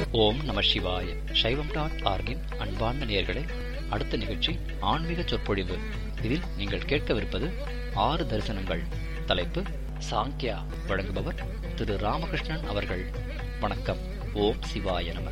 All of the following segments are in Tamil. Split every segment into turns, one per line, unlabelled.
ஓம் நம சிவாய சைவம் டாட் ஆர்கின் அன்பார்ந்த நேயர்களே அடுத்த நிகழ்ச்சி ஆன்மீக சொற்பொழிவு இதில் நீங்கள் கேட்கவிருப்பது ஆறு தரிசனங்கள் தலைப்பு சாங்கியா வழங்குபவர் திரு ராமகிருஷ்ணன் அவர்கள் வணக்கம் ஓம் சிவாய நம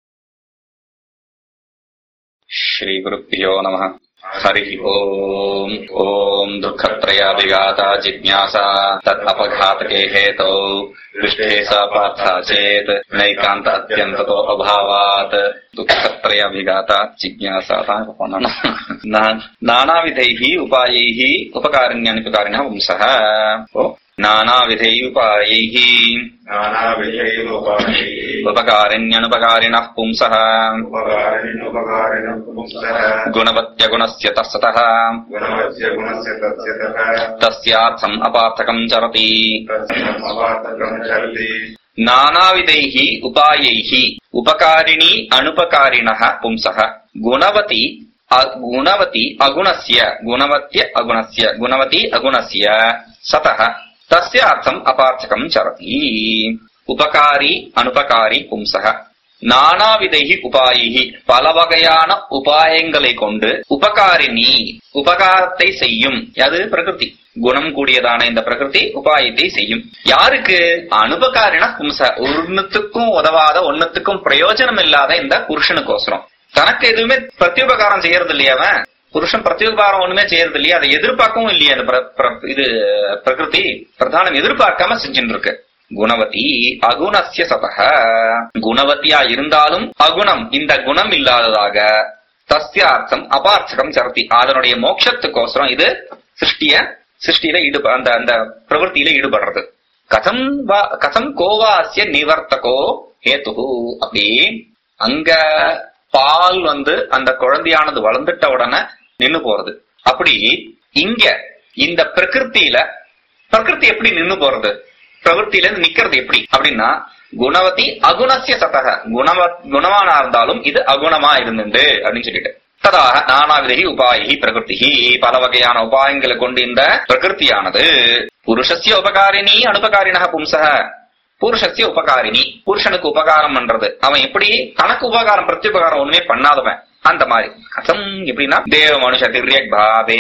श्रीगुरुभ्यो नमः हरिः ओम् ॐ दुःखत्रयाभिघाता जिज्ञासा तदपघातके हेतौ पृष्ठे सा पार्था चेत् नैकान्त अत्यन्ततो अभावात् दुःखत्रयाभिघाता जिज्ञासा ना- नानाविधैः उपायैः उपकारिण्यनुपकारिणः वंशः ओ, नानाविधैः उपायैः
नानाविधैरुपायैः
उपकारिण्यनुपकारिणः पुंसः
उपकारिणोपकारिणः पुंसः
गुणवत्यगुणस्य तत्सतः
गुणवस्य गुणस्य तस्य तथा
तस्यार्थम् अपार्थकम् चरति
तस्मपातकम् चरति
नानाविधैः उपायैः उपकारिणी अनुपकारिणः पुंसः गुणवती अ- गुणवती अगुणस्य गुणवत्य अगुणस्य गुणवती अगुणस्य सतः तस्य अर्थम् अपार्थकम् चरति उपकारी अनुपकारी पुंसः நானாவிதைகி உபாயிகி பல வகையான உபாயங்களை கொண்டு உபகாரிணி உபகாரத்தை செய்யும் அது பிரகிருதி குணம் கூடியதான இந்த பிரகிருதி உபாயத்தை செய்யும் யாருக்கு அனுபகாரின பும்ச ஒன்னுத்துக்கும் உதவாத ஒன்னுத்துக்கும் பிரயோஜனம் இல்லாத இந்த புருஷனுக்கோசரம் தனக்கு எதுவுமே பிரத்யுபகாரம் செய்யறது இல்லையா அவன் புருஷன் பிரத்யுபகாரம் ஒண்ணுமே செய்யறது இல்லையா அதை எதிர்பார்க்கவும் இல்லையா அந்த பிர- பிர- இது பிரகிருதி பிரதானம் எதிர்பார்க்காம செஞ்சுட்டு இருக்கு குணவதி அகுணஸ்ய சதக குணவதியா இருந்தாலும் அகுணம் இந்த குணம் இல்லாததாக தஸ்யார்த்தம் அபார்த்தகம் சரதி அதனுடைய மோட்சத்துக்கோசரம் இது சிருஷ்டிய சிருஷ்டியில ஈடுப அந்த அந்த பிரவൃத்தியில ஈடுபடுறது கதம் வா கதம் கோவா அஸ்ய நிவர்த்தகோ ஹேத்து அப்படி அங்க பால் வந்து அந்த குழந்தையானது வளர்ந்துட்ட உடனே நின்னு போறது அப்படி இங்க இந்த பிரகிருத்தியில பிரகிருதி எப்படி நின்னு போறது பிரவൃத்தியில இருந்து நிக்கிறது எப்படி அப்படின்னா குணவதி அகுணசிய சதக குணவ குணவானா இருந்தாலும் இது அகுணமா இருந்துண்டு அப்படின்னு சொல்லிட்டு ததாக நானாவிதகி உபாயி பிரகிருதி பல வகையான உபாயங்களை கொண்டு இந்த பிரகிருத்தியானது புருஷஸ்ய உபகாரிணி அனுபகாரிணக பும்சக புருஷஸ்ய உபகாரிணி புருஷனுக்கு உபகாரம் பண்றது அவன் எப்படி தனக்கு உபகாரம் பிரத்யுபகாரம் ஒண்ணுமே பண்ணாதவன் அந்த மாதிரி கதம் எப்படின்னா தேவ மனுஷ திரியக் பாவே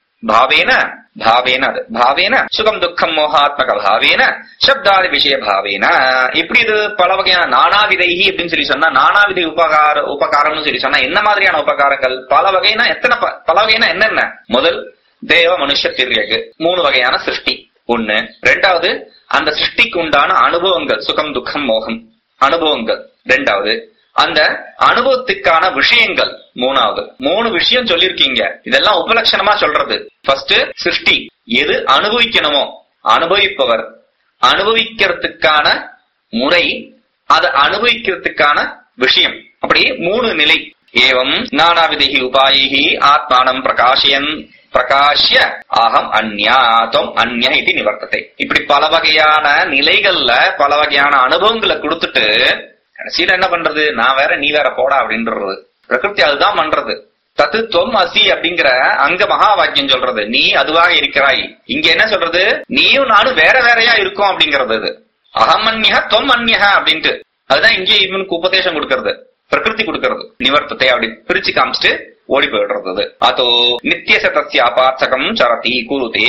பாவேன பாவேன அது பாவேன சுகம் துக்கம் மோகாத்மக பாவேன சப்தாதி விஷய பாவேன இப்படி இது பல வகையான நானாவிதைகி அப்படின்னு சொல்லி சொன்னா நானாவிதை உபகார உபகாரம்னு சொல்லி சொன்னா என்ன மாதிரியான உபகாரங்கள் பல வகைனா எத்தனை ப- பல வகைனா என்னென்ன முதல் தேவ மனுஷ திரியகு மூணு வகையான சிருஷ்டி ஒண்ணு ரெண்டாவது அந்த சிருஷ்டிக்கு உண்டான அனுபவங்கள் சுகம் துக்கம் மோகம் அனுபவங்கள் ரெண்டாவது அந்த அனுபவத்துக்கான விஷயங்கள் மூணாவது மூணு விஷயம் சொல்லிருக்கீங்க இதெல்லாம் உபலட்சணமா சொல்றது ஃபர்ஸ்ட் சிருஷ்டி எது அனுபவிக்கணுமோ அனுபவிப்பவர் அனுபவிக்கிறதுக்கான முறை அதை அனுபவிக்கிறதுக்கான விஷயம் அப்படி மூணு நிலை ஏவம் நானாவிதிகி உபாயிகி ஆத்மானம் பிரகாஷயன் பிரகாஷ்ய அகம் அந்யா தொம் அந்யா இது நிவர்த்தத்தை இப்படி பல வகையான நிலைகள்ல பல வகையான அனுபவங்களை கொடுத்துட்டு கடைசியில என்ன பண்றது நான் வேற நீ வேற போடா அப்படின்றது பிரகிருதி அதுதான் பண்றது தத்து தொம் அசி அப்படிங்கிற அங்க மகா வாக்கியம் சொல்றது நீ அதுவாக இருக்கிறாய் இங்க என்ன சொல்றது நீயும் நானும் வேற வேறையா இருக்கோம் அப்படிங்கிறது இது அகம் அந்நியா தொம் அந்நியா அப்படின்ட்டு அதுதான் இங்கே இவனுக்கு உபதேசம் கொடுக்கறது பிரகிருதி கொடுக்கறது நிவர்த்தத்தை அப்படி பிரிச்சு காமிச்சிட்டு ஓடி போயிடுறது அது அதோ நித்திய சதஸ்ய அபார்த்தகம் சரதி குருதே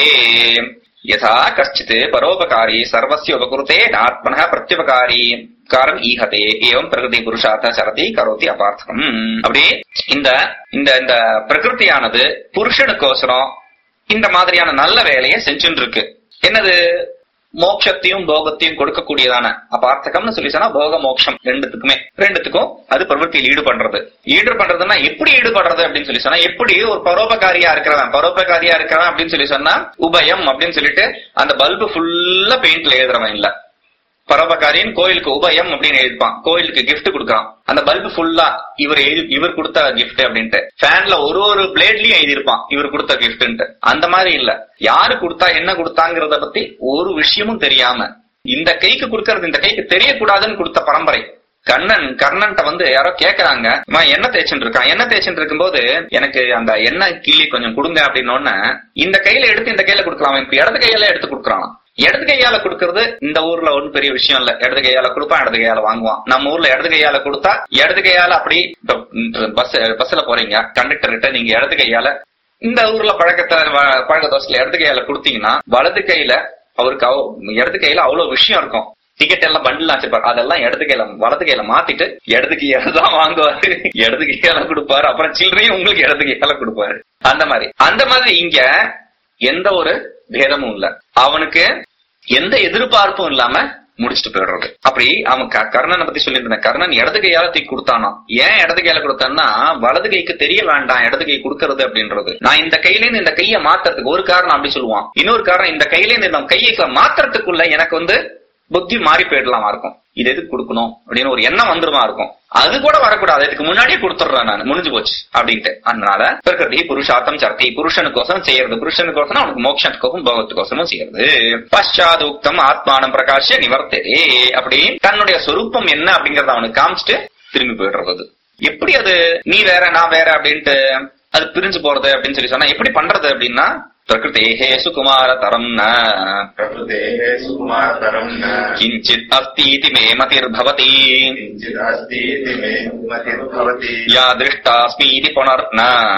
யதா கஷ்டித் பரோபகாரி சர்வஸ்ய உபகுருதே நாத்மனः பிரத்யுபகாரி காரம் ஈகதே ஏவம் பிரகிருதி புருஷார்த்த சரதி கரோதி அபார்த்தகம் அப்படியே இந்த இந்த இந்த பிரகிருதியானது புருஷனுக்கோசரம் இந்த மாதிரியான நல்ல வேலையை செஞ்சுட்டு இருக்கு என்னது மோட்சத்தையும் போகத்தையும் கொடுக்கக்கூடியதான அபார்த்தகம்னு சொல்லி சொன்னா போக மோட்சம் ரெண்டுத்துக்குமே ரெண்டுத்துக்கும் அது பிரவൃத்தியில் ஈடுபடுறது ஈடு பண்றதுன்னா எப்படி ஈடுபடுறது அப்படின்னு சொல்லி சொன்னா எப்படி ஒரு பரோபகாரியா இருக்கிறவன் பரோபகாரியா இருக்கிறவன் அப்படின்னு சொல்லி சொன்னா உபயம் அப்படின்னு சொல்லிட்டு அந்த பல்பு ஃபுல்லா பெயிண்ட்ல எழுதுறவன் இல்ல பரோபகாரின் கோயிலுக்கு உபயம் அப்படின்னு எழுதிப்பான் கோயிலுக்கு gift கொடுக்கறான் அந்த பல்பு ஃபுல்லா இவர் எழுதி இவர் கொடுத்த gift அப்படின்ட்டு ஃபேன்ல ஒரு ஒரு பிளேட்லயும் எழுதியிருப்பான் இவர் கொடுத்த கிஃப்ட்ன்ட்டு அந்த மாதிரி இல்ல யாரு கொடுத்தா என்ன கொடுத்தாங்கிறத பத்தி ஒரு விஷயமும் தெரியாம இந்த கைக்கு கொடுக்கறது இந்த கைக்கு தெரியக்கூடாதுன்னு கொடுத்த பரம்பரை கண்ணன் கர்ணன்ட்ட வந்து யாரோ கேக்குறாங்க "அம்மா, எண்ணெய் தேய்ச்சிட்டு இருக்கான் எண்ணெய் தேய்ச்சிட்டு இருக்கும்போது எனக்கு அந்த எண்ணெய் கிள்ளி கொஞ்சம் கொடுங்க அப்படின்னு இந்த கையில எடுத்து இந்த கையில கொடுக்கலாம் இப்ப இடது கையில எடுத்து கொடுக்கறான் இடது கையால கொடுக்கறது இந்த ஊர்ல ஒன்றும் பெரிய விஷயம் இல்ல இடது கையால கொடுப்பான் இடது கையால வாங்குவான் நம்ம ஊர்ல இடது கையால கொடுத்தா இடது கையால அப்படி பஸ் பஸ்ல போறீங்க கண்டக்டர் கிட்ட நீங்க இடது கையால இந்த ஊர்ல பழக்கத்தை வ- பழக்க தோசையில இடது கையால கொடுத்தீங்கன்னா வலது கையில அவருக்கு அவ- இடது கையில அவ்வளவு விஷயம் இருக்கும் டிக்கெட் எல்லாம் பண்டில் வச்சிருப்பாரு அதெல்லாம் இடது கையில வலது கையில மாத்திட்டு இடது கையால தான் வாங்குவாரு இடது கையால கொடுப்பாரு அப்புறம் சில்லறையும் உங்களுக்கு இடது கையால கொடுப்பாரு அந்த மாதிரி அந்த மாதிரி இங்க எந்த ஒரு பேதமும் இல்ல அவனுக்கு எந்த எதிர்பார்ப்பும் இல்லாம முடிச்சுட்டு போயிடுறது அப்படி அவன் க- கர்ணனை பத்தி சொல்லிட்டு இருந்தான் கர்ணன் இடது கையால தூக்கி கொடுத்தானா ஏன் இடது கையால கொடுத்தான்னா வலது கைக்கு தெரிய வேண்டாம் இடது கை கொடுக்கறது அப்படின்றது நான் இந்த கையில இருந்து இந்த கையை மாத்துறதுக்கு ஒரு காரணம் அப்படி சொல்லுவான் இன்னொரு காரணம் இந்த கையில இருந்து இந்த கையை மாத்துறதுக்குள்ள எனக்கு வந்து புத்தி மாறி போயிடலாமா இருக்கும் இது எதுக்கு கொடுக்கணும் அப்படின்னு ஒரு எண்ணம் வந்துருமா இருக்கும் அது கூட வரக்கூடாது இதுக்கு முன்னாடியே கொடுத்துடுறேன் நான் முடிஞ்சு போச்சு அப்படின்ட்டு அதனால பிரகிருதி புருஷார்த்தம் சர்த்தி புருஷனுக்கோசரம் செய்யறது புருஷனுக்கோசரம் அவனுக்கு மோட்சத்துக்கோசம் போகத்துக்கோசரமும் செய்யறது பஷாத் உக்தம் ஆத்மானம் பிரகாஷ நிவர்த்ததே அப்படி தன்னுடைய சொரூபம் என்ன அப்படிங்கறத அவனுக்கு காமிச்சிட்டு திரும்பி போயிடுறது எப்படி அது நீ வேற நான் வேற அப்படின்ட்டு அது பிரிஞ்சு போறது அப்படின்னு சொல்லி சொன்னா எப்படி பண்றது அப்படின்னா பிரகிருதேஹே சுகுமார தரம் ந
प्रकृतेः सुकुमारतरम् न
किञ्चित् अस्तीति मे मतिर्भवति
किञ्चिदस्तीति मे मतिर्भवति
या दृष्टास्मीति पुनर्न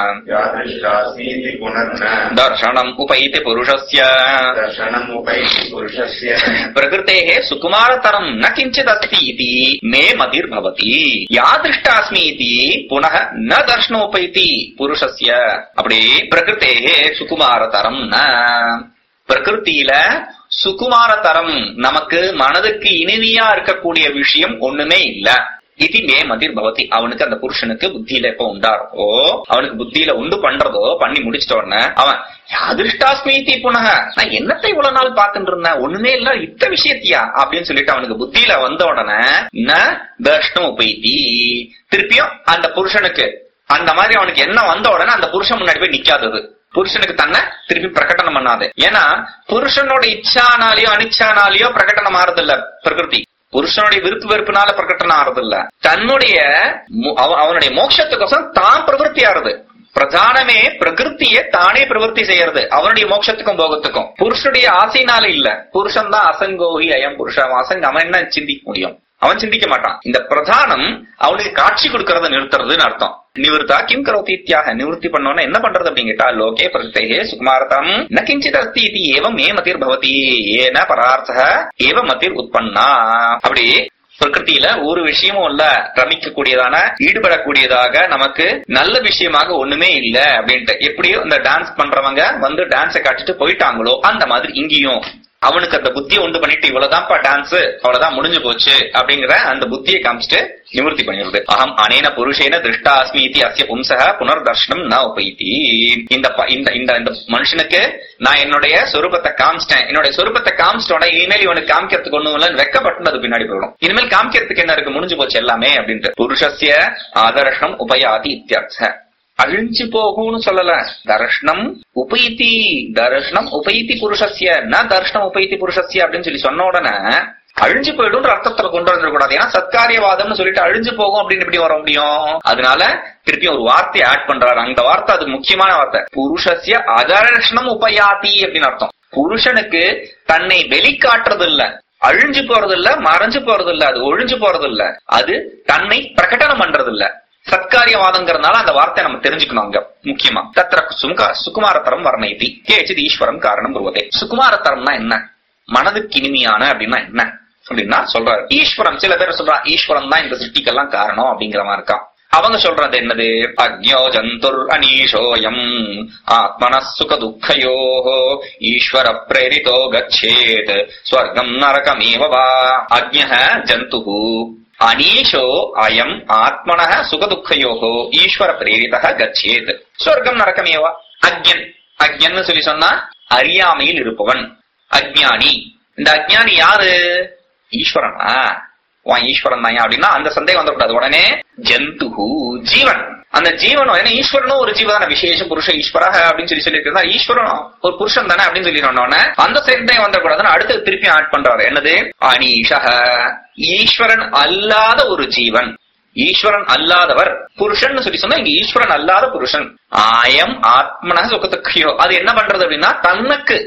यादृशास्मीति पुनर्न
दर्शनम् उपैति पुरुषस्य
दर्शनमुपैति पुरुषस्य
प्रकृतेः सुकुमारतरम् न किञ्चिदस्ति इति मे मतिर्भवति या दृष्टास्मि इति पुनः न दर्शनोपैति पुरुषस्य அப்படி பிரகிருத்தேஹே சுகுமாரதரம் ந பிரகிருத்தியில சுகுமாரதரம் நமக்கு மனதுக்கு இனிமையா இருக்கக்கூடிய விஷயம் ஒண்ணுமே இல்ல இது மே மதிர் பவதி அவனுக்கு அந்த புருஷனுக்கு புத்தியில எப்ப உண்டாரோ அவனுக்கு புத்தியில உண்டு பண்றதோ பண்ணி முடிச்சிட்ட உடனே அவன் யாதிருஷ்டாஸ்மீதி புனக நான் என்னத்தை இவ்வளவு நாள் பார்த்துட்டு இருந்தேன் ஒண்ணுமே இல்ல இத்த விஷயத்தியா அப்படின்னு சொல்லிட்டு அவனுக்கு புத்தியில வந்த உடனே ந தர்ஷ்டம் உபைத்தி திருப்பியும் அந்த புருஷனுக்கு அந்த மாதிரி அவனுக்கு என்ன வந்த உடனே அந்த புருஷன் முன்னாடி போய் நிக்காதது புருஷனுக்கு தன்னை திருப்பி பிரகடனம் பண்ணாது ஏன்னா புருஷனோட இச்சானாலேயோ அனிச்சானாலேயோ பிரகடனம் ஆறதில்ல பிரகிருதி புருஷனுடைய விருப்பு வெறுப்புனால பிரகடனம் ஆறதில்ல தன்னுடைய மு- அவ- அவனுடைய மோட்சத்துக்கோசம் தான் பிரவருத்தி ஆறுது பிரதானமே பிரகிருத்திய தானே பிரவருத்தி செய்யறது அவனுடைய மோட்சத்துக்கும் போகத்துக்கும் புருஷனுடைய ஆசைனால இல்ல புருஷன் தான் அசங்கோகி அயம் புருஷன் அசங்க அவன் என்ன சிந்திக்க முடியும் அவன் சிந்திக்க மாட்டான் இந்த பிரதானம் அவனுக்கு காட்சி கொடுக்கறத நிறுத்துறதுன்னு அர்த்தம் நிவர்த்தா கிம் கரோதி இத்தியாக நிவர்த்தி பண்ணோன்னா என்ன பண்றது அப்படின்னு கேட்டா லோகே பிரகிருத்தே சுகுமாரதம் ந கிஞ்சித் அஸ்தி இது ஏவம் மே மதிர் பவதி ஏன பரார்த்த ஏவ மதிர் உற்பன்னா அப்படி பிரகிருத்தியில ஒரு விஷயமும் இல்ல ரமிக்கக்கூடியதான ஈடுபடக்கூடியதாக நமக்கு நல்ல விஷயமாக ஒண்ணுமே இல்ல அப்படின்ட்டு எப்படியோ இந்த டான்ஸ் பண்றவங்க வந்து டான்ஸை காட்டிட்டு போயிட்டாங்களோ அந்த மாதிரி இங்கேயும் அவனுக்கு அந்த புத்தியை உண்டு பண்ணிட்டு இவ்வளவுதான்ப்பா டான்ஸ் அவ்வளவுதான் முடிஞ்சு போச்சு அப்படிங்கிற அந்த புத்தியை காமிச்சிட்டு நிவர்த்தி பண்ணிடுது அகம் அனேன புருஷேன திருஷ்டா அஸ்மி இதி அஸ்ய பும்சக புனர்தர்ஷனம் ந உபைத்தி இந்த ப- இந்த இந்த இந்த மனுஷனுக்கு நான் என்னுடைய சொரூபத்தை காமிச்சிட்டேன் என்னுடைய சொரூபத்தை காமிச்சிட்டோட இனிமேல் இவனுக்கு காமிக்கிறதுக்கு ஒண்ணும் இல்ல வெக்கப்பட்டு அது பின்னாடி போயிடும் இனிமேல் காமிக்கிறதுக்கு என்ன இருக்கு முடிஞ்சு போச்சு எல்லாமே அப்படின்ட்டு புருஷஸ்ய ஆதர்ஷனம் உபயாதி இத்தியர்த்த அழிஞ்சு போகும்னு சொல்லல தர்ஷனம் உபைத்தி தர்ஷனம் உபைத்தி புருஷஸ்ய ந தர்ஷனம் உபைத்தி புருஷஸ்ய அப்படின்னு சொல்லி சொன்ன உடனே அழிஞ்சு போயிடும்ன்ற அர்த்தத்துல கொண்டு வந்துடக்கூடாது ஏன்னா சத்காரியவாதம்னு சொல்லிட்டு அழிஞ்சு போகும் அப்படின்னு எப்படி வர முடியும் அதனால திருப்பி ஒரு வார்த்தையை ஆட் பண்றாரு அந்த வார்த்தை அது முக்கியமான வார்த்தை புருஷஸ்ய அதர்ஷனம் உபயாதி அப்படின்னு அர்த்தம் புருஷனுக்கு தன்னை வெளிக்காட்டுறது இல்ல அழிஞ்சு போறது இல்ல மறைஞ்சு போறது இல்ல அது ஒழிஞ்சு போறது இல்ல அது தன்னை பிரகடனம் பண்றது இல்ல சத்காரியவாதங்கிறதுனால அந்த வார்த்தை நம்ம தெரிஞ்சுக்கணும் அங்க முக்கியமா தத்திர சுமுக சுகுமாரத்தரம் வர்ணயதி கேச்சித் ஈஸ்வரம் காரணம் வருவதே சுகுமாரத்தரம்னா என்ன மனதுக்கு இனிமையான அப்படின்னா என்ன அப்படின்னா சொல்றாரு ஈஸ்வரம் சில பேர் சொல்றா ஈஸ்வரம் தான் இந்த சிருஷ்டிக்கெல்லாம் காரணம் அப்படிங்கிற மாதிரி இருக்கான் அவங்க சொல்றது என்னது அக்ஞோ ஜந்துர் அனீஷோயம் ஆத்மன சுக துக்கயோ ஈஸ்வர பிரேரிதோ கச்சேத் ஸ்வர்க்கம் நரகமேவ வா அக்ஞ ஜந்து அனீஷோ அயம் ஆத்மன சுகதுக்கயோ ஈஸ்வர பிரேரித கச்சேத் ஸ்வர்க்கம் நரக்கமேவா அக்ஞன் அக்ஞன்னு சொல்லி சொன்னா அறியாமையில் இருப்பவன் அஜ்ஞானி இந்த அஜ்ஞானி யாரு ஈஸ்வரனா வா ஈஸ்வரன் தான் அப்படின்னா அந்த சந்தேகம் வந்துடக்கூடாது உடனே ஜந்துஹு ஜீவன் அந்த ஜீவனும் ஏன்னா ஈஸ்வரனும் ஒரு ஜீவதான விசேஷ புருஷ ஈஸ்வர அப்படின்னு சொல்லி சொல்லியிருக்கிறதா ஈஸ்வரனும் ஒரு புருஷன் தானே அப்படின்னு சொல்லி உடனே அந்த சந்தேகம் வந்துடக்கூடாதுன்னு அடுத்து திருப்பி ஆட் பண்றாரு என்னது அனீஷக ஈஸ்வரன் அல்லாத ஒரு ஜீவன் ஈஸ்வரன் அல்லாதவர் புருஷன் சொல்லி சொன்னா இங்க ஈஸ்வரன் அல்லாத புருஷன் ஆயம் ஆத்மன சுகத்துக்கையோ அது என்ன பண்றது அப்படின்னா தனக்கு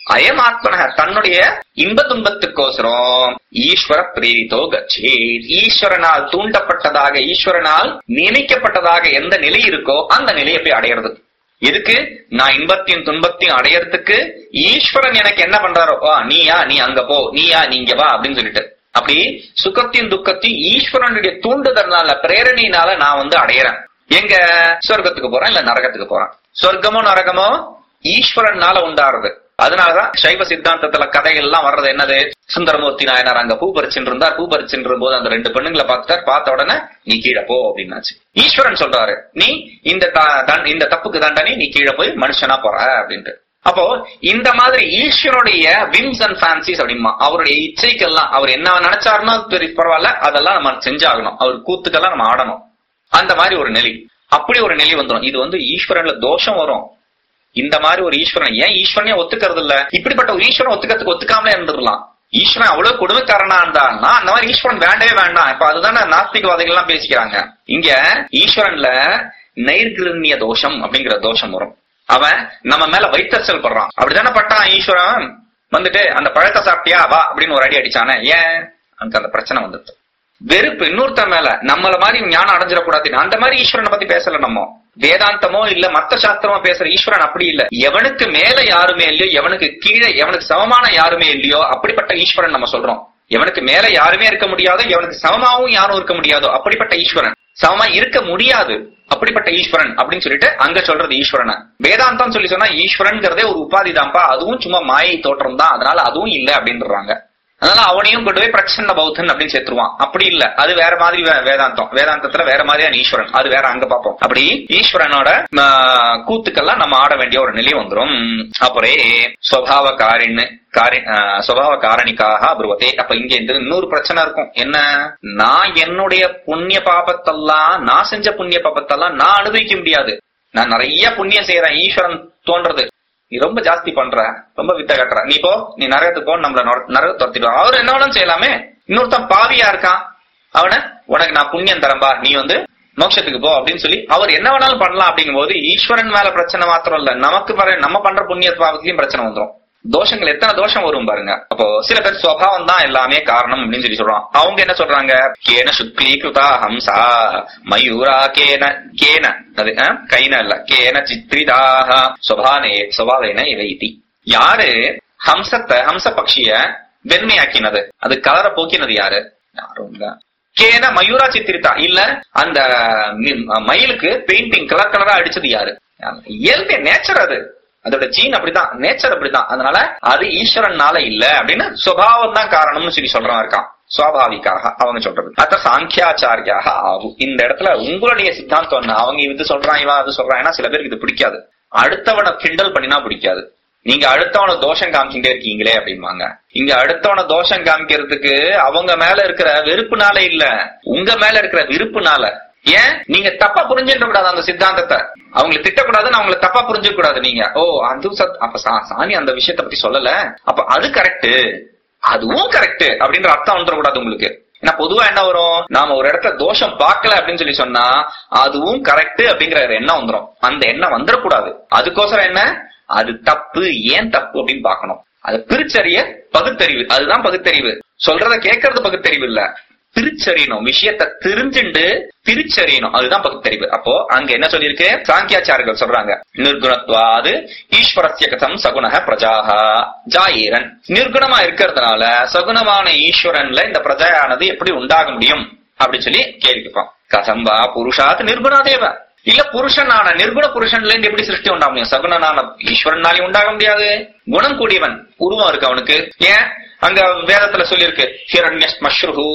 அயமாத்மன தன்னுடைய இன்ப துன்பத்துக்கோசரம் ஈஸ்வர பிரேரித்தோ கச்சேத் ஈஸ்வரனால் தூண்டப்பட்டதாக ஈஸ்வரனால் நியமிக்கப்பட்டதாக எந்த நிலை இருக்கோ அந்த நிலையை போய் அடையிறது எதுக்கு நான் இன்பத்தையும் துன்பத்தையும் அடையறதுக்கு ஈஸ்வரன் எனக்கு என்ன பண்றாரோ "ஆ, நீயா நீ அங்க போ நீயா நீங்க வா அப்படின்னு சொல்லிட்டு அப்படி சுகத்தையும் துக்கத்தையும் ஈஸ்வரனுடைய தூண்டுதல்னால பிரேரணையினால நான் வந்து அடையறேன் எங்க சொர்க்கத்துக்கு போறேன் இல்ல நரகத்துக்கு போறேன் சொர்க்கமோ நரகமோ ஈஸ்வரனால உண்டாருது அதனாலதான் சைவ சித்தாந்தத்துல கதைகள்லாம் வர்றது என்னது சுந்தரமூர்த்தி நாயனார் அங்க பூ பறிச்சுட்டு இருந்தார் பூ பறிச்சுட்டு போது அந்த ரெண்டு பெண்ணுங்களை பார்த்தார் பார்த்த உடனே நீ கீழே போ அப்படின்னாச்சு ஈஸ்வரன் சொல்றாரு நீ இந்த த- தண்- இந்த தப்புக்கு தண்டனை நீ கீழே போய் மனுஷனா போற அப்படின்ட்டு அப்போ இந்த மாதிரி ஈஸ்வருடைய விம்ஸ் அண்ட் ஃபேன்சிஸ் அப்படிமா அவருடைய இச்சைக்கெல்லாம் அவர் என்ன நினைச்சாருன்னா பெரிய பரவாயில்ல அதெல்லாம் நம்ம செஞ்சாகணும் அவர் கூத்துக்கெல்லாம் நம்ம ஆடணும் அந்த மாதிரி ஒரு நிலை அப்படி ஒரு நிலை வந்துடும் இது வந்து ஈஸ்வரன்ல தோஷம் வரும் இந்த மாதிரி ஒரு ஈஸ்வரன் ஏன் ஈஸ்வரனே ஒத்துக்கிறது இல்ல இப்படிப்பட்ட ஒரு ஈஸ்வரன் ஒத்துக்கிறதுக்கு ஒத்துக்காமலே இருந்துடலாம் ஈஸ்வரன் அவ்வளவு கொடுமைக்காரனா இருந்தான்னா அந்த மாதிரி ஈஸ்வரன் வேண்டவே வேண்டாம் இப்ப அதுதானே நாஸ்திகவாதிகள் எல்லாம் பேசிக்கிறாங்க இங்க ஈஸ்வரன்ல நைர்கிருண்ய தோஷம் அப்படிங்கிற தோஷம் வரும் அவன் நம்ம மேல வைத்தறிச்சல் படுறான் அப்படிதானே பட்டான் ஈஸ்வரன் வந்துட்டு அந்த பழத்தை சாப்பிட்டியா வா அப்படின்னு ஒரு அடி அடிச்சானே ஏன் அங்க அந்த பிரச்சனை வந்துட்டு வெறுப்பு இன்னொருத்தன் மேல நம்மள மாதிரி ஞானம் அடைஞ்சிடக்கூடாது அந்த மாதிரி ஈஸ்வரனை பத்தி பேசல நம்ம வேதாந்தமோ இல்ல மத்த சாஸ்திரமோ பேசுற ஈஸ்வரன் அப்படி இல்ல எவனுக்கு மேல யாருமே இல்லையோ எவனுக்கு கீழே எவனுக்கு சமமான யாருமே இல்லையோ அப்படிப்பட்ட ஈஸ்வரன் நம்ம சொல்றோம் எவனுக்கு மேல யாருமே இருக்க முடியாதோ எவனுக்கு சமமாவும் யாரும் இருக்க முடியாதோ அப்படிப்பட்ட ஈஸ்வரன் சமமா இருக்க முடியாது அப்படிப்பட்ட ஈஸ்வரன் அப்படின்னு சொல்லிட்டு அங்க சொல்றது ஈஸ்வரனை வேதாந்தம் சொல்லி சொன்னா ஈஸ்வரன்ங்கிறதே ஒரு உபாதி தான்ப்பா அதுவும் சும்மா மாயை தோற்றம் தான் அதனால அதுவும் இல்ல அப்படின்றாங்க அதனால அவனையும் கொண்டு போய் பிரச்சன்ன பௌத்தன் அப்படின்னு சேர்த்துருவான் அப்படி இல்ல அது வேற மாதிரி வே- வேதாந்தம் வேதாந்தத்துல வேற மாதிரியான ஈஸ்வரன் அது வேற அங்க பார்ப்போம் அப்படி ஈஸ்வரனோட ஆ, கூத்துக்கெல்லாம் நம்ம ஆட வேண்டிய ஒரு நிலை வந்துரும் அப்புறம் சுவாவ காரின்னு காரி ஆ, சுபாவ காரணிக்காக அப்ருவத்தே அப்ப இங்க இந்த இன்னொரு பிரச்சனை இருக்கும் என்ன நான் என்னுடைய புண்ணிய பாபத்தெல்லாம் நான் செஞ்ச புண்ணிய பாபத்தெல்லாம் நான் அனுபவிக்க முடியாது நான் நிறைய புண்ணியம் செய்யறேன் ஈஸ்வரன் தோன்றது நீ ரொம்ப ஜாஸ்தி பண்ற ரொம்ப வித்த கட்டுற நீ போ நீ நரகத்துக்கு போ நம்மள நர- நரகத்தை துரத்திடுவான் அவர் என்ன வேணாலும் செய்யலாமே இன்னொருத்தன் பாவியா இருக்கான் அவன உனக்கு நான் புண்ணியம் தரம்பா நீ வந்து மோட்சத்துக்கு போ அப்படின்னு சொல்லி அவர் என்ன வேணாலும் பண்ணலாம் அப்படிங்கும்போது ஈஸ்வரன் மேல பிரச்சனை மாத்திரம் இல்ல நமக்கு வர நம்ம பண்ற புண்ணிய பாவத்திலயும் பிரச்சனை வந்துரும் தோஷங்கள் எத்தனை தோஷம் வரும் பாருங்க அப்போ சில பேர் சுவாவம் தான் எல்லாமே காரணம் அப்படின்னு சொல்லி சொல்றான் அவங்க என்ன சொல்றாங்க கேன சுக்லீகிருதா ஹம்சா மயூரா கேன கேன அது அஹ், கைன இல்ல கேன சித்ரிதாக சுபானே சுபாவேன இவைதி யாரு ஹம்சத்தை ஹம்ச பக்ஷிய வெண்மையாக்கினது அது கலரை போக்கினது யாரு யாரும் இல்ல கேன மயூரா சித்திரிதா இல்ல அந்த மி- மயிலுக்கு பெயிண்டிங் கலர் கலரா அடிச்சது யாரு இயல்பே நேச்சர் அது அதோட ஜீன் அப்படிதான் நேச்சர் அப்படிதான் அதனால அது ஈஸ்வரனால இல்ல அப்படின்னு சுபாவம் தான் காரணம்னு சொல்லி சொல்றவன் இருக்கான் சுவாபாவிக்காக அவங்க சொல்றது அத்த சாங்கியாச்சாரியாக ஆகும் இந்த இடத்துல உங்களுடைய சித்தாந்தம் என்ன அவங்க இது சொல்றான் இவன் அது சொல்றான் ஏன்னா சில பேருக்கு இது பிடிக்காது அடுத்தவனை கிண்டல் பண்ணினா பிடிக்காது நீங்க அடுத்தவன தோஷம் காமிச்சுட்டே இருக்கீங்களே அப்படிம்பாங்க இங்க அடுத்தவன தோஷம் காமிக்கிறதுக்கு அவங்க மேல இருக்கிற வெறுப்புனால இல்ல உங்க மேல இருக்கிற விருப்புனால ஏன் நீங்க தப்பா புரிஞ்சுக்க கூடாது அந்த சித்தாந்தத்தை அவங்களை திட்டக்கூடாதுன்னு அவங்களை தப்பா புரிஞ்சுக்க கூடாது நீங்க ஓ அது சத் அப்ப சா- சாமி அந்த விஷயத்தை பத்தி சொல்லல அப்ப அது கரெக்ட் அதுவும் கரெக்ட் அப்படின்ற அர்த்தம் வந்துடக்கூடாது உங்களுக்கு ஏன்னா பொதுவா என்ன வரும் நாம ஒரு இடத்துல தோஷம் பார்க்கல அப்படின்னு சொல்லி சொன்னா அதுவும் கரெக்ட் அப்படிங்கிற ஒரு எண்ணம் வந்துரும் அந்த எண்ணம் வந்துடக்கூடாது அதுக்கோசரம் என்ன அது தப்பு ஏன் தப்பு அப்படின்னு பார்க்கணும் அது பிரிச்சறிய பகுத்தறிவு அதுதான் பகுத்தறிவு சொல்றத கேட்கறது பகுத்தறிவு இல்ல பிரிச்சறியணும் விஷயத்தை தெரிஞ்சுண்டு பிரிச்சறியணும் அதுதான் பகுத்தறிவு அப்போ அங்க என்ன சொல்லியிருக்கு சாங்கியாச்சாரிகள் சொல்றாங்க நிர்குணத்வாது ஈஸ்வரஸ்ய கதம் சகுணக பிரஜாக ஜாயேரன் நிர்குணமா இருக்கிறதுனால சகுணமான ஈஸ்வரன்ல இந்த பிரஜையானது எப்படி உண்டாக முடியும் அப்படின்னு சொல்லி கேள்விப்போம் கதம் வா புருஷாத் நிர்குணாதேவ இல்ல புருஷனான நிர்குண புருஷன்ல இருந்து எப்படி சிருஷ்டி உண்டாக முடியும் சகுணனான ஈஸ்வரனாலையும் உண்டாக முடியாது குணம் கூடியவன் உருவம் இருக்கு அவனுக்கு ஏன் அங்க வேதத்துல சொல்லியிருக்கு ஹிரண்ய ஸ்மஸ்ருஹு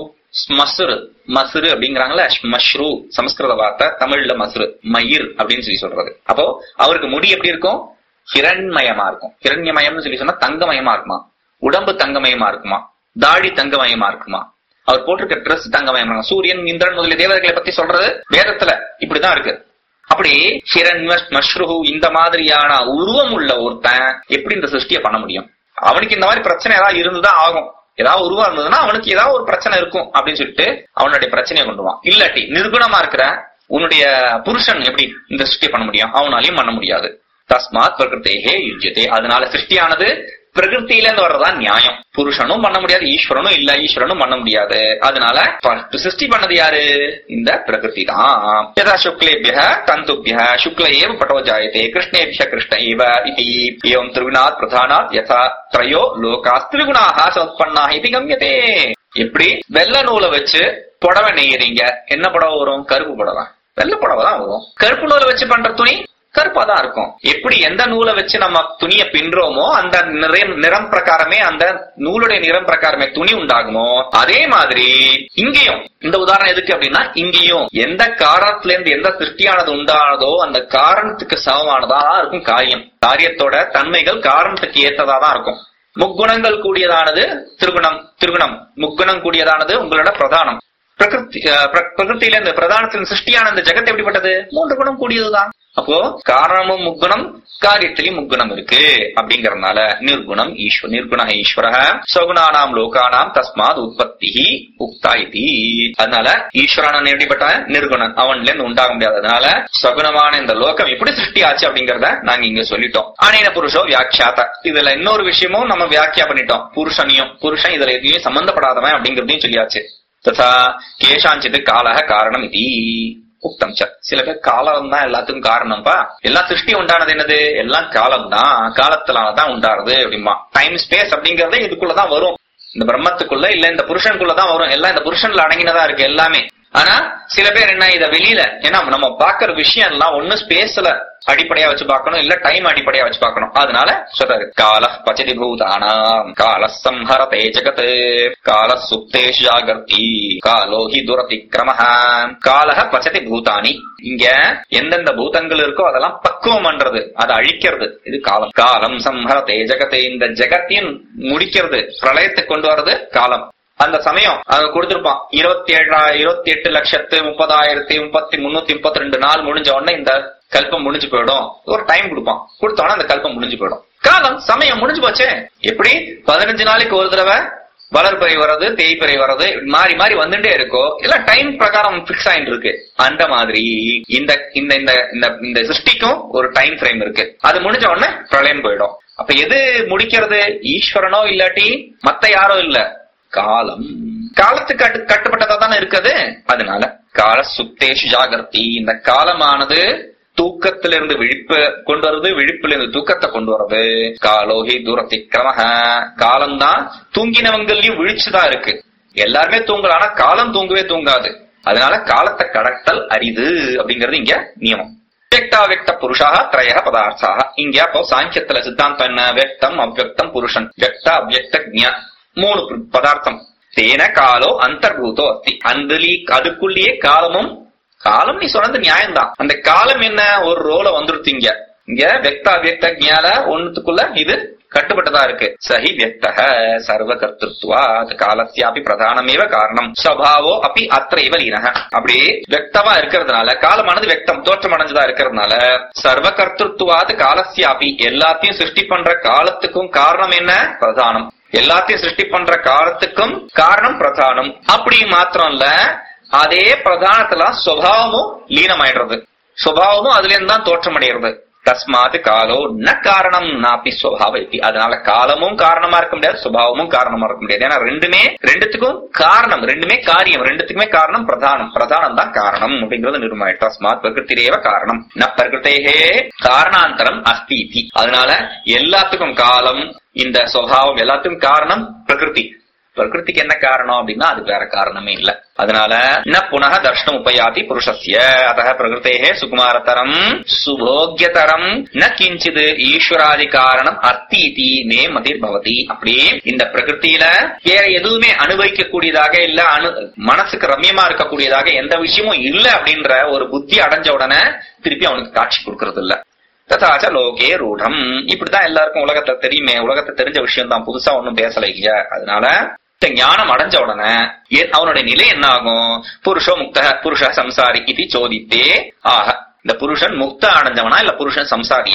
ஸ்மசுரு மசுரு அப்படிங்கிறாங்கல்ல மஷ்ரு சமஸ்கிருத வார்த்தை தமிழ்ல மசுரு மயிர் அப்படின்னு சொல்லி சொல்றது அப்போ அவருக்கு முடி எப்படி இருக்கும் ஹிரண்மயமா இருக்கும் ஹிரண்யமயம்னு சொல்லி சொன்னா தங்கமயமா இருக்குமா உடம்பு தங்கமயமா இருக்குமா தாடி தங்கமயமா இருக்குமா அவர் போட்டிருக்க ட்ரெஸ் தங்கமயமா இருக்கும். சூரியன் இந்திரன் முதலிய தேவதைகளை பத்தி சொல்றது வேதத்துல இப்படிதான் இருக்கு அப்படி ஹிரண்ய மஷ்ருஹு இந்த மாதிரியான உருவம் உள்ள ஒருத்தன் எப்படி இந்த சிருஷ்டியை பண்ண முடியும் அவனுக்கு இந்த மாதிரி பிரச்சனை ஏதாவது இருந்துதான் ஆகும் ஏதாவது உருவம் இருந்ததுன்னா அவனுக்கு ஏதாவது ஒரு பிரச்சனை இருக்கும் அப்படின்னு சொல்லிட்டு அவனுடைய பிரச்சனையை கொண்டு வான் இல்லாட்டி நிர்குணமா இருக்கிற உன்னுடைய புருஷன் எப்படி இந்த சிருஷ்டி பண்ண முடியும் அவனாலையும் பண்ண முடியாது தஸ்மாத் பிரகிருத்தேகே யுஜ்யதே அதனால சிருஷ்டியானது பிரகிருத்தில இருந்து வர்றதா நியாயம் புருஷனும் பண்ண முடியாது ஈஸ்வரனும் இல்ல ஈஸ்வரனும் பண்ண முடியாது அதனால first சிருஷ்டி பண்ணது யாரு இந்த பிரகிருதி தான் யதா சுக்லேபிய தந்துபிய சுக்ல ஏவ பட்டோ ஜாயதே கிருஷ்ணேபிய கிருஷ்ண ஏவ இதி ஏவம் திரிகுணாத் பிரதானாத் யதா த்ரயோ லோகாஸ் திரிகுணாக சமத்பன்னாக இது கம்யதே எப்படி வெள்ள நூலை வச்சு புடவை நெய்யறீங்க என்ன புடவை வரும் கருப்பு புடவை வெள்ளை புடவை தான் வரும் கருப்பு நூலை வச்சு பண்ற துணி கருப்பா தான் இருக்கும் எப்படி எந்த நூலை வச்சு நம்ம துணியை பின்றோமோ அந்த நிறம் நிறம் பிரகாரமே அந்த நூலுடைய நிறம் பிரகாரமே துணி உண்டாகுமோ அதே மாதிரி இங்கேயும் இந்த உதாரணம் எதுக்கு அப்படின்னா இங்கேயும் எந்த காரணத்துல இருந்து எந்த சிருஷ்டியானது உண்டானதோ அந்த காரணத்துக்கு சமமானதா தான் இருக்கும் காரியம் காரியத்தோட தன்மைகள் காரணத்துக்கு ஏற்றதா தான் இருக்கும் முக்குணங்கள் கூடியதானது திருகுணம் திருகுணம் முக்குணம் கூடியதானது உங்களோட பிரதானம் பிரகிருதி அஹ், பிர- பிரகிருத்தில இந்த பிரதானத்தின் சிருஷ்டியான இந்த ஜெகத் எப்படிப்பட்டது மூன்று குணம் கூடியதுதான் அப்போ காரணமும் முக்குணம் காரியத்திலையும் முக்குணம் இருக்கு அப்படிங்கறதுனால நிர்குணம் ஈஸ்வர நிர்குண ஈஸ்வர சகுணானாம் லோகானாம் தஸ்மாத் உற்பத்தி உக்தா இதி அதனால ஈஸ்வரானன் எப்படிப்பட்ட நிர்குணன் அவன்ல இருந்து உண்டாக முடியாது அதனால சகுணமான இந்த லோகம் எப்படி சிருஷ்டி ஆச்சு அப்படிங்கறத நாங்க இங்க சொல்லிட்டோம் ஆனேன புருஷோ வியாக்கியாத இதுல இன்னொரு விஷயமும் நம்ம வியாக்கியா பண்ணிட்டோம் புருஷனையும் புருஷன் இதுல எதுவும் சம்பந்தப்படாதவன் அப்படிங்கறதையும் சொல்லியாச்சு ததா கேஷாஞ்சித் காலக காரணம் இது உக்தம் ச சில பேர் காலம் தான் எல்லாத்துக்கும் காரணம்ப்பா எல்லா சிருஷ்டி உண்டானது என்னது எல்லாம் காலம் தான் காலத்தினாலதான் உண்டாருது அப்படிமா டைம் ஸ்பேஸ் அப்படிங்கறதே இதுக்குள்ளதான் வரும் இந்த பிரம்மத்துக்குள்ள இல்ல இந்த புருஷனுக்குள்ளதான் வரும் எல்லாம் இந்த புருஷன்ல அடங்கினதா இருக்கு எல்லாமே ஆனா சில பேர் என்ன இத வெளியில ஏன்னா நம்ம பாக்குற விஷயம் எல்லாம் ஒண்ணு ஸ்பேஸ்ல அடிப்படையா வச்சு பார்க்கணும் இல்ல டைம் அடிப்படையா வச்சு பார்க்கணும் அதனால சொல்றாரு கால பச்சதி பூதானாம் கால சம்ஹரதே ஜகத் கால சுப்தேஷ் ஜாகர்த்தி காலோ ஹி துரதிக்ரம காலஹ பச்சதி பூதானி இங்க எந்தெந்த பூதங்கள் இருக்கோ அதெல்லாம் பக்குவம் பண்றது அதை அழிக்கிறது இது காலம் காலம் சம்ஹரதே ஜகத் இந்த ஜெகத்தையும் முடிக்கிறது பிரளயத்தை கொண்டு வர்றது காலம் அந்த சமயம் அது கொடுத்திருப்பான் இருபத்தி ஏழா இருபத்தி எட்டு லட்சத்து முப்பதாயிரத்தி முப்பத்தி முன்னூத்தி முப்பத்தி ரெண்டு நாள் முடிஞ்ச உடனே இந்த கல்பம் முடிஞ்சு போயிடும் ஒரு டைம் கொடுப்பான் கொடுத்தோன்னா அந்த கல்பம் முடிஞ்சு போயிடும் காலம் சமயம் முடிஞ்சு போச்சே எப்படி பதினஞ்சு நாளைக்கு ஒரு தடவை வளர்பிறை வர்றது தேய்பிறை வர்றது மாறி மாறி வந்துட்டே இருக்கோ எல்லாம் டைம் பிரகாரம் பிக்ஸ் ஆயிட்டு இருக்கு அந்த மாதிரி இந்த இந்த இந்த இந்த இந்த சிருஷ்டிக்கும் ஒரு டைம் ஃப்ரேம் இருக்கு அது முடிஞ்ச உடனே பிரளயம் போயிடும் அப்ப எது முடிக்கிறது ஈஸ்வரனோ இல்லாட்டி மத்த யாரோ இல்ல காலம் காலத்துக்கு கட்டு கட்டுப்பட்டதா தானே இருக்குது அதனால கால சுத்தேஷு ஜாகர்த்தி இந்த காலமானது தூக்கத்திலிருந்து விழிப்பு கொண்டு வருது விழிப்பிலிருந்து தூக்கத்தை கொண்டு வர்றது காலோகி தூரத்தி கிரமஹ காலம்தான் தூங்கினவங்களையும் விழிச்சுதான் இருக்கு எல்லாருமே தூங்கலாம் ஆனா காலம் தூங்கவே தூங்காது அதனால காலத்தை கடத்தல் அரிது அப்படிங்கிறது இங்க நியமம் வியக்தாவியக்த புருஷாக திரய பதார்த்தாக இங்க அப்போ சாங்கியத்துல சித்தாந்தம் என்ன வியக்தம் அவ்வக்தம் புருஷன் வியக்த அவ்வக்த ஜ்ஞா மூணு ப- பதார்த்தம் தேன காலோ அந்தர்பூதோ அஸ்தி அந்தலி அதுக்குள்ளேயே காலமும் காலம் நீ சொன்னது நியாயம்தான் அந்த காலம் என்ன ஒரு ரோல வந்துருச்சு இங்க இங்க வெக்த அவ்யக்த ஜால ஒண்ணுத்துக்குள்ள இது கட்டுப்பட்டதா இருக்கு சஹி வியக்தக சர்வ கர்த்திருவா காலஸ்யாபி பிரதானமேவ காரணம் ஸ்வபாவோ அப்படி அத்த இவ லீனக அப்படி வெக்தமா இருக்கிறதுனால காலமானது வெக்தம் தோற்றம் அடைஞ்சதா இருக்கிறதுனால சர்வ கர்த்திருவாது காலஸ்யாபி எல்லாத்தையும் சிருஷ்டி பண்ற காலத்துக்கும் காரணம் என்ன பிரதானம் எல்லாத்தையும் சிருஷ்டி பண்ற காலத்துக்கும் காரணம் பிரதானம் அப்படி மாத்திரம் இல்ல அதே பிரதானத்துல சுவாவமும் லீனமாயிடுறது சுபாவமும் அதுல இருந்து தான் தோற்றம் அடைகிறது தஸ்மாத் காலோ ந காரணம் நாப்பி சுவாவ இத்தி அதனால காலமும் காரணமா இருக்க முடியாது சுபாவமும் காரணமா இருக்க முடியாது ஏன்னா ரெண்டுமே ரெண்டுத்துக்கும் காரணம் ரெண்டுமே காரியம் ரெண்டுத்துக்குமே காரணம் பிரதானம் பிரதானம் தான் காரணம் அப்படிங்கிறது நிர்மாய் தஸ்மாத் பிரகிருத்திரேவ காரணம் ந பிரகிருத்தேகே காரணாந்தரம் அஸ்தி இத்தி அதனால எல்லாத்துக்கும் காலம் இந்த சுவாவம் எல்லாத்துக்கும் காரணம் பிரகிருதி பிரகிருதிக்கு என்ன காரணம் அப்படின்னா அது வேற காரணமே இல்ல அதனால ந புனக தர்ஷனம் உபயாதி புருஷஸ்ய அத்த பிரகிருத்தேகே சுகுமாரதரம் சுபோக்கியதரம் ந கிஞ்சித் ஈஸ்வராதி காரணம் அத்தீதி நே மதிர் பவதி அப்படியே இந்த பிரகிருத்தியில வேற எதுவுமே அனுபவிக்க கூடியதாக இல்ல அனு மனசுக்கு ரம்யமா இருக்கக்கூடியதாக எந்த விஷயமும் இல்ல அப்படின்ற ஒரு புத்தி அடைஞ்ச உடனே திருப்பி அவனுக்கு காட்சி கொடுக்கறது இல்ல ததாச்ச லோகே ரூடம் இப்படித்தான் எல்லாருக்கும் உலகத்தை தெரியுமே உலகத்தை தெரிஞ்ச விஷயம் தான் புதுசா ஒண்ணும் பேசல இல்லையா அதனால இந்த ஞானம் அடைஞ்ச உடனே ஏ- அவனுடைய நிலை என்ன ஆகும் புருஷோ முக்த புருஷ சம்சாரி இது சோதித்தே ஆக இந்த புருஷன் முக்த அடைஞ்சவனா இல்ல புருஷன் சம்சாரியா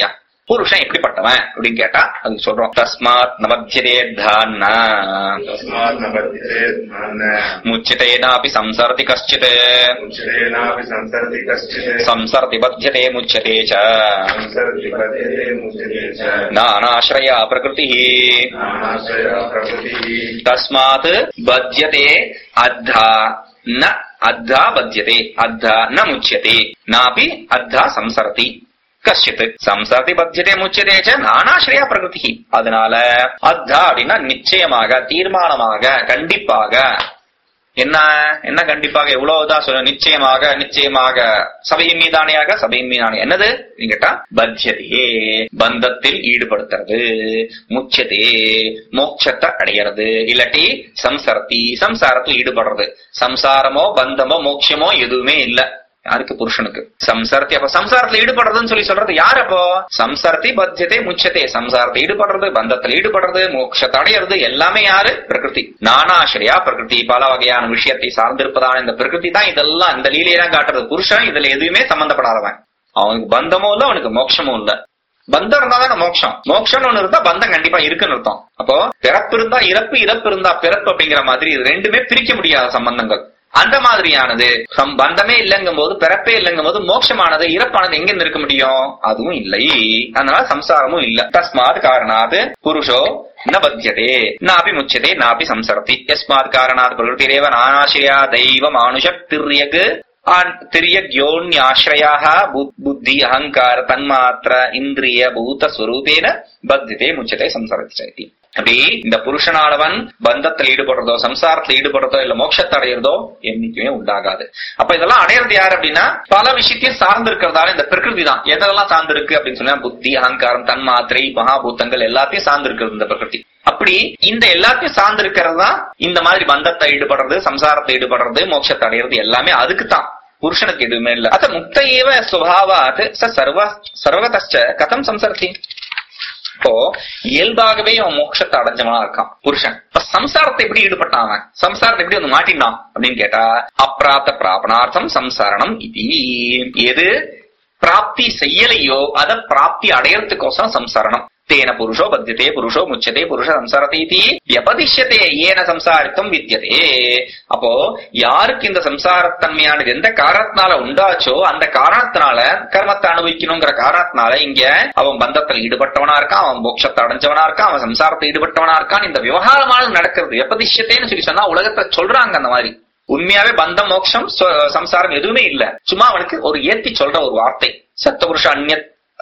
புருஷன் எப்படிப்பட்டவன் அப்படின்னு கேட்டா அது சொல்றோம் தஸ்மாத் நவத்தியதே தான்னா
तस्मात् न बध्यते न
முச்சிதேனாபி சம்சரதி கஷ்டித்
मुच्यतेनापि संसरति कश्चित्
சம்சரதி பத்தியதே முச்சதே ச
संसरति बध्यते मुच्यते च
நானாஸ்ரயா பிரகிருதி
नानाश्रया प्रकृतिः
தஸ்மாத் பத்தியதே அத்தா ந அத்தா பத்தியதே அத்தா ந முச்சியதே நாபி அத்தா சம்சரதி கஷ்டித் சம்சரதி பத்தியதே முச்சியதே ச நானாஸ்ரயா பிரகிருதி அதனால அத்தா அப்படின்னா நிச்சயமாக தீர்மானமாக கண்டிப்பாக என்ன என்ன கண்டிப்பாக எவ்வளவுதான் சொல்ல நிச்சயமாக நிச்சயமாக சபையின் மீதானையாக சபையின் மீதானே என்னது நீங்க கேட்டா பத்தியதே பந்தத்தில் ஈடுபடுத்துறது முச்சதே மோட்சத்தை அடையிறது இல்லாட்டி சம்சரத்தி சம்சாரத்தில் ஈடுபடுறது சம்சாரமோ பந்தமோ மோட்சமோ எதுவுமே இல்ல யாருக்கு புருஷனுக்கு சம்சாரத்தை அப்ப சம்சாரத்துல ஈடுபடுறதுன்னு சொல்லி சொல்றது யார் அப்போ சம்சாரத்தை பத்தியத்தை முச்சதே சம்சாரத்தை ஈடுபடுறது பந்தத்துல ஈடுபடுறது மோட்சத்தை அடையிறது எல்லாமே யாரு பிரகிருதி நானாசிரியா பிரகிருதி பல வகையான விஷயத்தை சார்ந்திருப்பதான இந்த பிரகிருதி தான் இதெல்லாம் இந்த லீலையெல்லாம் காட்டுறது புருஷன் இதுல எதுவுமே சம்பந்தப்படாதவன் அவனுக்கு பந்தமும் இல்ல அவனுக்கு மோட்சமும் இல்ல பந்தம் இருந்தா தானே மோட்சம் மோட்சம்னு ஒண்ணு இருந்தா பந்தம் கண்டிப்பா இருக்குன்னு அர்த்தம் அப்போ பிறப்பு இருந்தா இறப்பு இறப்பு இருந்தா பிறப்பு அப்படிங்கிற மாதிரி இது ரெண்டுமே பிரிக்க முடியாத சம்பந்தங்கள் அந்த மாதிரியானது சம் பந்தமே இல்லைங்கும் போது பிறப்பே இல்லைங்கும் போது மோட்சமானது இறப்பானது எங்க இருந்து இருக்க முடியும் அதுவும் இல்லை அதனால சம்சாரமும் இல்ல தஸ்மாத் காரணாத் புருஷோ ந பத்தியதே நாபி முச்சதே நாபி சம்சரதி யஸ்மாத் காரணாத் பிரகிருதிரேவ நானாசிரியா தெய்வ மானுஷ திரியக் திரியக்யோன்யாசிரயாக புத்தி அகங்கார தன்மாத்திர இந்திரிய பூத ஸ்வரூபேன பத்திதே முச்சதே சம்சரதி அப்படி இந்த புருஷனானவன் பந்தத்தில் ஈடுபடுறதோ சம்சாரத்துல ஈடுபடுறதோ இல்ல மோட்சத்தை அடையிறதோ என்னைக்குமே உண்டாகாது அப்ப இதெல்லாம் அடையிறது யாரு அப்படின்னா பல விஷயத்தையும் சார்ந்து இருக்கிறதால இந்த பிரகிருதி தான் எதெல்லாம் சார்ந்து இருக்கு அப்படின்னு சொன்னா புத்தி அகங்காரம் தன்மாத்திரை மகாபூத்தங்கள் எல்லாத்தையும் சார்ந்து இருக்கிறது இந்த பிரகிருதி அப்படி இந்த எல்லாத்தையும் சார்ந்து இருக்கிறது தான் இந்த மாதிரி பந்தத்தை ஈடுபடுறது சம்சாரத்தை ஈடுபடுறது மோட்சத்தை அடையிறது எல்லாமே அதுக்கு தான் புருஷனுக்கு எதுவுமே இல்ல அத்த முக்த ஏவ சுபாவாத் ச சர்வ சர்வதச்ச கதம் சம்சரதி இப்போ இயல்பாகவே அவன் மோட்சத்தை அடைஞ்சவனா இருக்கான் புருஷன் இப்ப சம்சாரத்தை எப்படி ஈடுபட்டான் அவன் சம்சாரத்தை எப்படி வந்து மாட்டினான் அப்படின்னு கேட்டா அப்பிராப்த பிராபணார்த்தம் சம்சாரணம் இது எது பிராப்தி செய்யலையோ அத பிராப்தி அடையறதுக்கோசரம் சம்சாரணம் தேன புருஷோ பத்தியதே புருஷோ முச்சதே புருஷ சம்சாரத்தை இது வியபதிஷ்யதே ஏன சம்சாரித்தம் வித்தியதே அப்போ யாருக்கு இந்த சம்சாரத்தன்மையானது எந்த காரணத்தினால உண்டாச்சோ அந்த காரணத்தினால கர்மத்தை அனுபவிக்கணுங்கிற காரணத்தினால இங்க அவன் பந்தத்தில் ஈடுபட்டவனா இருக்கான் அவன் மோட்சத்தை அடைஞ்சவனா இருக்கான் அவன் சம்சாரத்தை ஈடுபட்டவனா இருக்கான் இந்த விவகாரமானது நடக்கிறது வியபதிஷ்யத்தேன்னு சொல்லி சொன்னா உலகத்தை சொல்றாங்க அந்த மாதிரி உண்மையாவே பந்தம் மோட்சம் சொ- சம்சாரம் எதுவுமே இல்ல சும்மா அவனுக்கு ஒரு ஏத்தி சொல்ற ஒரு வார்த்தை சத்தபுருஷ அந்நிய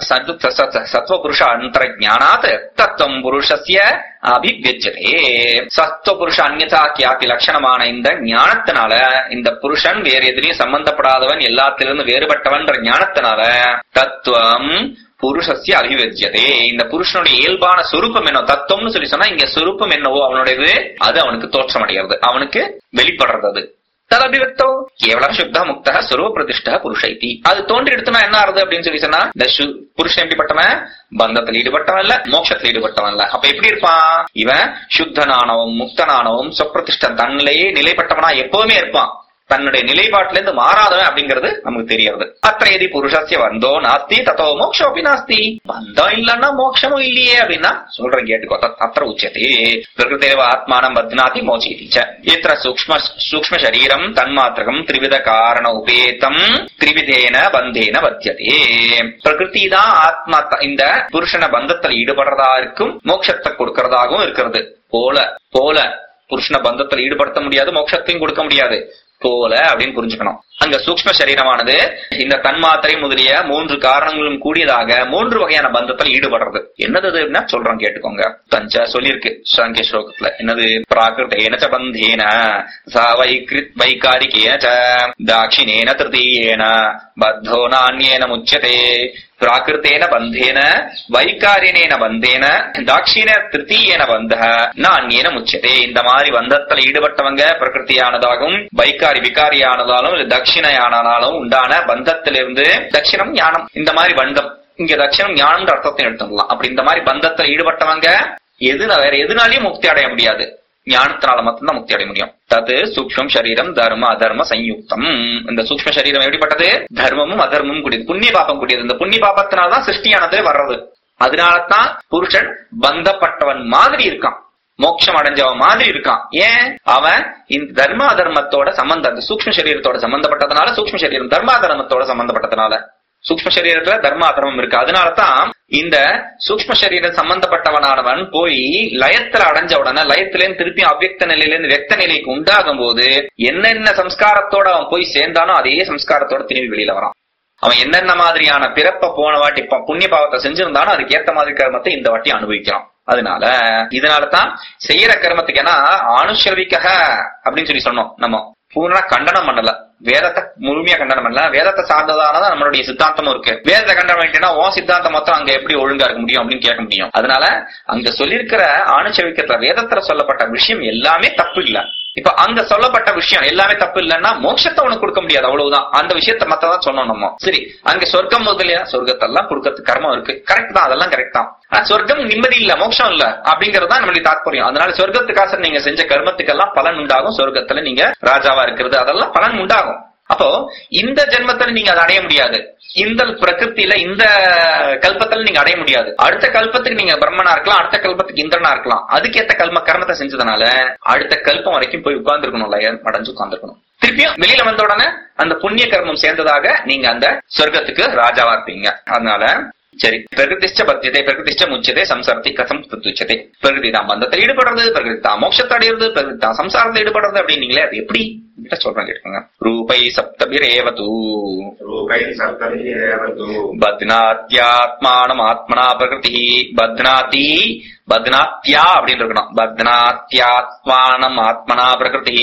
சத்வபுருஷ அந்தர ஜானாத் தத்துவம் புருஷஸ்ய அபிவியஜதே சத்வபுருஷ அந்நியதா கியாதி லட்சணமான இந்த ஞானத்தினால இந்த புருஷன் வேற எதுலயும் சம்பந்தப்படாதவன் எல்லாத்திலிருந்து வேறுபட்டவன்ற ஞானத்தினால தத்துவம் புருஷஸ்ய அபிவஜ்யதே இந்த புருஷனுடைய இயல்பான சொரூபம் என்ன தத்துவம்னு சொல்லி சொன்னா இங்க சொரூபம் என்னவோ அவனுடையது அது அவனுக்கு தோற்றம் அடைகிறது அவனுக்கு வெளிப்படுறது அது ததபிவக்தோ கேவலம் சுத்த முக்த சுரூப பிரதிஷ்ட புருஷ இதி அது தோன்றி எடுத்தனா என்ன ஆறுது அப்படின்னு சொல்லி சொன்னா இந்த சு- புருஷன் எப்படிப்பட்டவன் பந்தத்தில் ஈடுபட்டவன் இல்ல மோட்சத்தில் ஈடுபட்டவன் இல்ல அப்ப எப்படி இருப்பான் இவன் சுத்தனானவன் முக்தனானவன் சொப்பிரதிஷ்டன் தன்னிலேயே நிலைப்பட்டவனா எப்பவுமே இருப்பான் தன்னுடைய நிலைப்பாட்டில இருந்து மாறாதவன் அப்படிங்கிறது நமக்கு தெரியறது அத்த எதி புருஷஸ்ய வந்தோ நாஸ்தி தத்தோ மோக்ஷோபி நாஸ்தி பந்தம் இல்லன்னா மோட்சமும் இல்லையே அப்படின்னா சொல்றேன் கேட்டுக்கோ தத் அத்திர உச்சதே பிரகிருதேவ ஆத்மானம் பத்னாதி மோச்சீதி ச இத்திர சூக்ஷ்ம சூக்ஷ்ம சரீரம் தன்மாத்திரகம் திரிவித காரண உபேதம் திரிவிதேன பந்தேன வத்தியதே பிரகிருதி தான் ஆத்மா த- இந்த புருஷன பந்தத்துல ஈடுபடுறதா இருக்கும் மோட்சத்தை கொடுக்கறதாகவும் இருக்கிறது போல போல புருஷன பந்தத்துல ஈடுபடுத்த முடியாது மோட்சத்தையும் கொடுக்க முடியாது போல அப்படின்னு புரிஞ்சுக்கணும் அங்க சூக்ஷ்ம சரீரமானது இந்த தன்மாத்திரை முதலிய மூன்று காரணங்களும் கூடியதாக மூன்று வகையான பந்தத்தில் ஈடுபடுறது என்னது அது அப்படின்னா சொல்றோம் கேட்டுக்கோங்க தஞ்ச சொல்லியிருக்கு சாங்கிய ஸ்லோகத்துல என்னது பிராகிருத்தேன ச பந்தேன ச வைகிருத் வைகாரிகேன ச தாட்சிணேன திருத்தீயேன பத்தோ நானியேன முச்சதே பிராகிருத்தேன பந்தேன வைகாரியனேன பந்தேன தாட்சிண திருத்தீயேன பந்த நானியேன முச்சதே இந்த மாதிரி பந்தத்துல ஈடுபட்டவங்க பிரகிருதியானதாகவும் வைகாரி விகாரியானதாலும் இல்ல தட்சிணையானாலும் உண்டான பந்தத்திலிருந்து தட்சிணம் ஞானம் இந்த மாதிரி பந்தம் இங்க தட்சிணம் ஞானம்ன்ற அர்த்தத்தை எடுத்துக்கலாம் அப்படி இந்த மாதிரி பந்தத்துல ஈடுபட்டவங்க எது வேற எதுனாலையும் முக்தி அடைய முடியாது ஞானத்தினால மட்டும்தான் முக்தி அடைய முடியும் தது சூக்ஷ்மம் சரீரம் தர்ம அதர்ம சயுக்தம் இந்த சூக்ஷ்ம சரீரம் எப்படிப்பட்டது தர்மமும் அதர்மமும் கூடியது புண்ணிய பாபம் கூடியது இந்த புண்ணிய பாபத்தினால்தான் சிருஷ்டியானது வர்றது அதனாலதான் புருஷன் பந்தப்பட்டவன் மாதிரி இருக்கான் மோட்சம் அடைஞ்சவன் மாதிரி இருக்கான் ஏன் அவன் இந்த தர்மா தர்மத்தோட சம்பந்தம் அந்த சூக்ம சரீரத்தோட சம்பந்தப்பட்டதுனால சூக்ம சரீரம் தர்மா தர்மத்தோட சம்பந்தப்பட்டதுனால சூக்ம சரீரத்துல தர்மா தர்மம் இருக்கு அதனாலதான் இந்த சூக்ம சரீரம் சம்பந்தப்பட்டவனானவன் போய் லயத்துல அடைஞ்ச உடனே லயத்துல இருந்து திருப்பி அவ்வக்த நிலையில இருந்து வெக்த நிலைக்கு உண்டாகும் போது என்னென்ன சம்ஸ்காரத்தோட அவன் போய் சேர்ந்தானோ அதே சம்ஸ்காரத்தோட திரும்பி வெளியில வரான் அவன் என்னென்ன மாதிரியான பிறப்ப போன வாட்டி ப- புண்ணிய பாவத்தை செஞ்சிருந்தானோ அதுக்கு ஏத்த மாதிரி கர்மத்தை இந்த வாட்டி அனுபவிக்கிறான் அதனால இதனாலதான் செய்யற கர்மத்துக்கு ஏன்னா அனுசரிக்கக அப்படின்னு சொல்லி சொன்னோம் நம்ம பூர்ண கண்டனம் பண்ணல வேதத்தை முழுமையா கண்டனம் பண்ணல வேதத்தை சார்ந்ததானதான் நம்மளுடைய சித்தாந்தமும் இருக்கு வேதத்தை கண்டனம் பண்ணிட்டேன்னா உன் சித்தாந்தம் மொத்தம் அங்க எப்படி ஒழுங்கா இருக்க முடியும் அப்படின்னு கேட்க முடியும் அதனால அங்க சொல்லியிருக்கிற ஆணுச்சவிக்கத்துல வேதத்துல சொல்லப்பட்ட விஷயம் எல்லாமே தப்பு இல்ல இப்ப அங்க சொல்லப்பட்ட விஷயம் எல்லாமே தப்பு இல்லைன்னா மோட்சத்தை உனக்கு கொடுக்க முடியாது அவ்வளவுதான் அந்த விஷயத்த மத்ததான் சொன்னோம் நம்ம சரி அங்க சொர்க்கம் முதலியா சொர்க்கத்தெல்லாம் கொடுக்கறதுக்கு கர்மம் இருக்கு கரெக்ட் தான் அதெல்லாம் கரெக்ட் தான் ஆனா சொர்க்கம் நிம்மதி இல்ல மோட்சம் இல்ல அப்படிங்கறது தான் நம்மளுடைய தாற்பயம் அதனால சொர்க்கத்துக்காக நீங்க செஞ்ச கர்மத்துக்கெல்லாம் பலன் உண்டாகும் சொர்க்கத்துல நீங்க ராஜாவா இருக்கிறது அதெல்லாம் பலன் உண்டாகும் அப்போ இந்த ஜென்மத்துல நீங்க அதை அடைய முடியாது இந்த பிரகிருத்தில இந்த கல்பத்துல நீங்க அடைய முடியாது அடுத்த கல்பத்துக்கு நீங்க பிரம்மனா இருக்கலாம் அடுத்த கல்பத்துக்கு இந்திரனா இருக்கலாம் அதுக்கேத்த கல்ம கர்மத்தை செஞ்சதுனால அடுத்த கல்பம் வரைக்கும் போய் உட்கார்ந்துருக்கணும்ல அடைஞ்சு உட்கார்ந்துருக்கணும் திருப்பியும் வெளியில வந்த உடனே அந்த புண்ணிய கர்மம் சேர்ந்ததாக நீங்க அந்த சொர்க்கத்துக்கு ராஜாவா இருப்பீங்க அதனால சரி பிரகிருதிஷ்ட பத்தியதை பிரகிருதிஷ்ட முச்சதே சம்சாரத்தை கசம் பிரத்துச்சதே பிரகிருதி தான் பந்தத்தில் ஈடுபடுறது பிரகிருதி தான் மோட்சத்தை அடையிறது பிரகிருதி தான் சம்சாரத்தில் ஈடுபடுறது அப்படின்னீங்களே அது எப்படி கிட்ட சொல்றேன் கேட்டுக்கோங்க ரூபை சப்தபிரேவது
रूपैः सप्तभिः एव तु
பத்னாத்யாத்மானம் ஆத்மனா பிரகிருதி பத்னாதி பத்னாத்யா அப்படின்னு இருக்கணும் பத்னாத்யாத்மானம் ஆத்மனா பிரகிருதி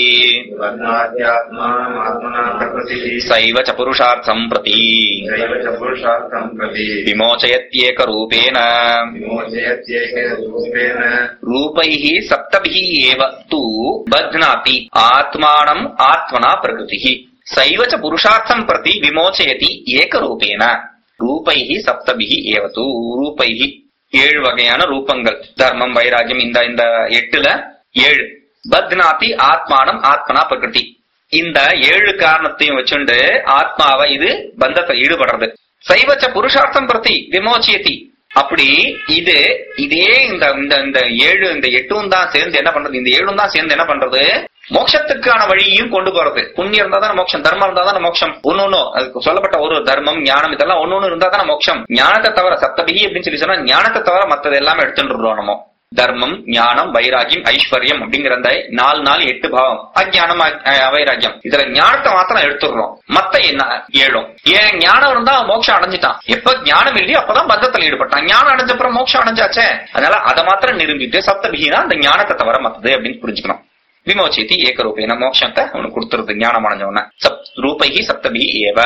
बध्नाद्यात्मानम् आत्मना प्रकृतिः
சைவ ச புருஷார்த்தம் பிரதி
सैव च पुरुषार्थम् प्रति
விமோச்சயத்யேக ரூபேன
विमोचयत्येकेन रूपेण
ரூபைः சப்தபிः ஏவ தூ பத்னாதி ஆத்மானம் ஆத்மனா பிரகிருதி சைவ ச புருஷார்த்தம் பிரதி விமோச்சயதி ஏகரூபேன ரூபைः சப்தபிः ஏவ தூ ரூபைः ஏழு வகையான ரூபங்கள் தர்மம் வைராகியம் இந்த இந்த எட்டுல ஏழு பத்னாதி ஆத்மானம் ஆத்மனா பிரகிருதி இந்த ஏழு காரணத்தையும் வச்சுண்டு ஆத்மாவை இது பந்தத்தை ஈடுபடுறது சைவச்ச புருஷார்த்தம் பிரதி விமோச்சியதி அப்படி இது இதே இந்த இந்த இந்த ஏழு இந்த எட்டும் தான் சேர்ந்து என்ன பண்றது இந்த ஏழும் தான் சேர்ந்து என்ன பண்றது மோட்சத்துக்கான வழியையும் கொண்டு போறது புண்ணியம் இருந்தா தானே மோட்சம் தர்மம் இருந்தா தானே மோட்சம் ஒன்னொன்னு அதுக்கு சொல்லப்பட்ட ஒரு தர்மம் ஞானம் இதெல்லாம் ஒன்னொன்னு இருந்தா தானே மோட்சம் ஞானத்தை தவிர சப்தபிகி அப்படின்னு சொல்லி சொன்னா ஞானத்தை தவிர மத்தது எல்லாமே எடுத்துட்டு நம்ம தர்மம் ஞானம் வைராகியம் ஐஸ்வர்யம் அப்படிங்கிற அந்த நாலு நாலு எட்டு பாவம் அஜ்ஞானம் அ- அ- அவைராகியம் இதுல ஞானத்தை மாத்திரம் எடுத்துடுறோம் மத்த என்ன ஏழும் ஏன் ஞானம் இருந்தா அவன் மோட்சம் அடைஞ்சிட்டான் எப்ப ஞானம் இல்லையோ அப்பதான் பந்தத்துல ஈடுபட்டான் ஞானம் அடைஞ்ச அப்புறம் மோட்சம் அடைஞ்சாச்சே அதனால அதை மாத்திரம் நிரூபிட்டு சப்தபிகினா அந்த ஞானத்தை தவிர மத்தது அப்படின்னு புரிஞ்சுக்கணும் விமோச்சித்தி ஏகரூபேன மோட்சத்தை அவனுக்கு கொடுத்துருது ஞானம் அடைஞ்சவன சப் ரூபைகி சப்தபி ஏவ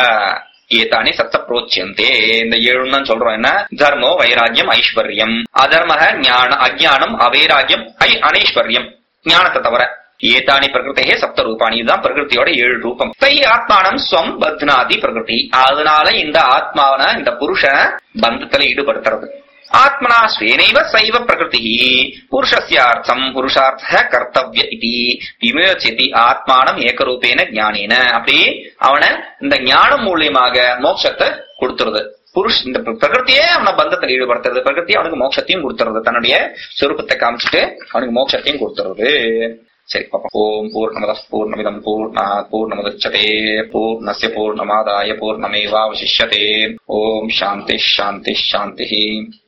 ஏதானி சப்த புரோச்சியந்தே இந்த ஏழுன்னு தான் சொல்றோம் என்ன தர்மோ வைராகியம் ஐஸ்வர்யம் அதர்மக ஞான அஜ்ஞானம் அவைராகியம் ஐ அனைஸ்வர்யம் ஞானத்தை தவிர ஏதானி பிரகிருத்தையே சப்த ரூபாணி இதுதான் பிரகிருதியோட ஏழு ரூபம் தை ஆத்மானம் ஸ்வம் பத்னாதி பிரகிருதி அதனால இந்த ஆத்மாவன இந்த புருஷன பந்தத்துல ஈடுபடுத்துறது ஆத்மனா ஸ்வேனைவ சைவ பிரகிருதி புருஷஸ்யார்த்தம் புருஷார்த்த கர்த்தவ்ய இதி விமோச்சதி ஆத்மானம் ஏகரூபேன ஞானேன அப்படி அவனை இந்த ஞானம் மூலியமாக மோட்சத்தை கொடுத்துருது புருஷ் இந்த பிர- பிரகிருத்தியே அவனை பந்தத்தில் ஈடுபடுத்துறது பிரகிருத்தி அவனுக்கு மோட்சத்தையும் கொடுத்துறது தன்னுடைய சொரூபத்தை காமிச்சிட்டு அவனுக்கு மோட்சத்தையும் கொடுத்துறது சரி பாப்போம் ஓம் பூர்ணமத பூர்ணமிதம் பூர்ணா பூர்ணமுதச்சதே பூர்ணஸ்ய பூர்ணமாதாய பூர்ணமேவாவசிஷ்யதே ஓம் சாந்தி சாந்தி சாந்தி